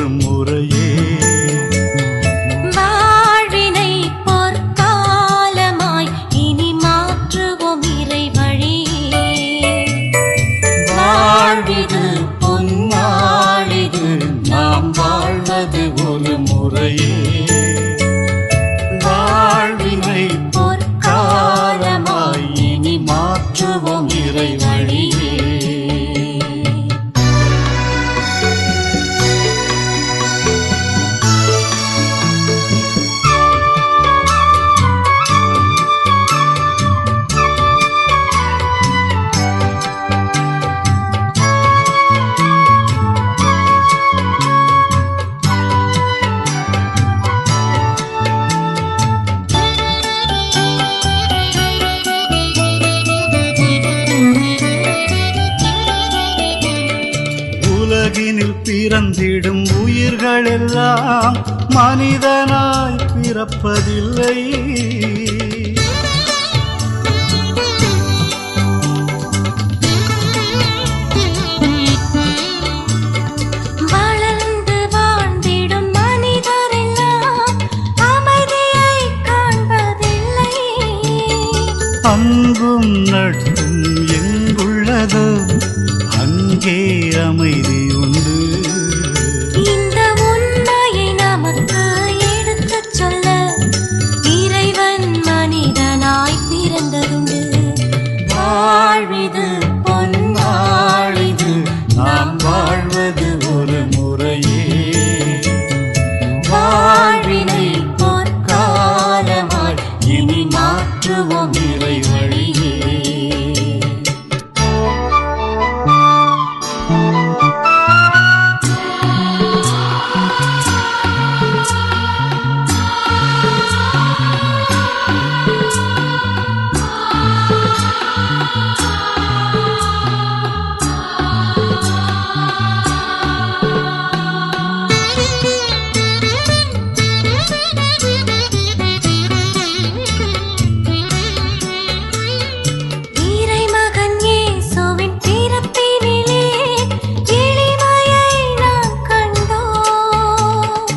ஒரு முறையே வாழ்வினை பொற்காலமாய் இனி மாற்றுவோம் இறை வழியே வாழ்விது பொன்னாளிது நாம் வாழ்வது ஒரு முறையே வாழ்வினை பொற்காலமாய் இனி மாற்றுவோம் இறை வழியே உலகினில் பிறந்திடும் உயிர்கள் எல்லாம் மனிதனாய் பிறப்பதில்லை வளர்ந்து வாழ்ந்திடும் மனிதரெல்லாம் அமைதியை காண்பதில்லை அன்பும் நட்பும் எங்குள்ளதோ அங்கே அமைதி உண்டு இந்த உண்மையை நமக்கு எடுத்துச் சொல்ல இறைவன் மனிதனாய் பிறந்ததுண்டு வாழ்விது பொன்னாளிது நாம் வாழ்வது ஒரு முறையே வாழ்வினை பொற்காலமாய் இனி மாற்றுவோம் இறை வழியே இறைமகன் இயேசுவின் பிறப்பினிலே எளிமையை நாம் கண்டோம்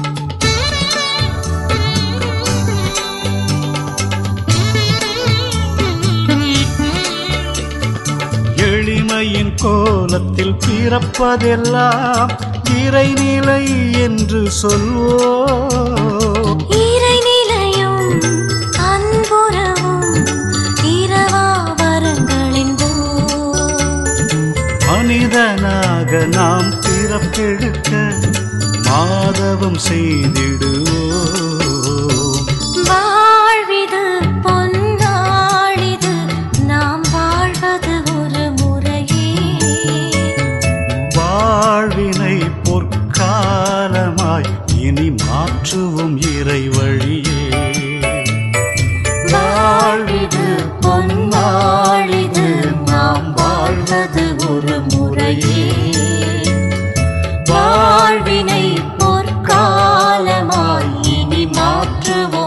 எளிமையின் கோலத்தில் பிறப்பதெல்லாம் இறைநிலை என்று சொல்வோம் இறைநிலையும் அன்புறவும் இரவா வரங்களென்போம் மனிதனாக நாம் பிறப்பெடுக்க மாதவம் செய்திடுவோம் வாழ்விது பொன்னாளிது நாம் வாழ்வது ஒரு முறையே வாழ்வினை பொற்காலமாய் இனி மாற்றுவோம் இறை வழியே வாழ்விது பொன்னாளிது நாம் வாழ்வது ஒரு முறையே வாழ்வினை பொற்காலமாய் இனி மாற்றுவோம்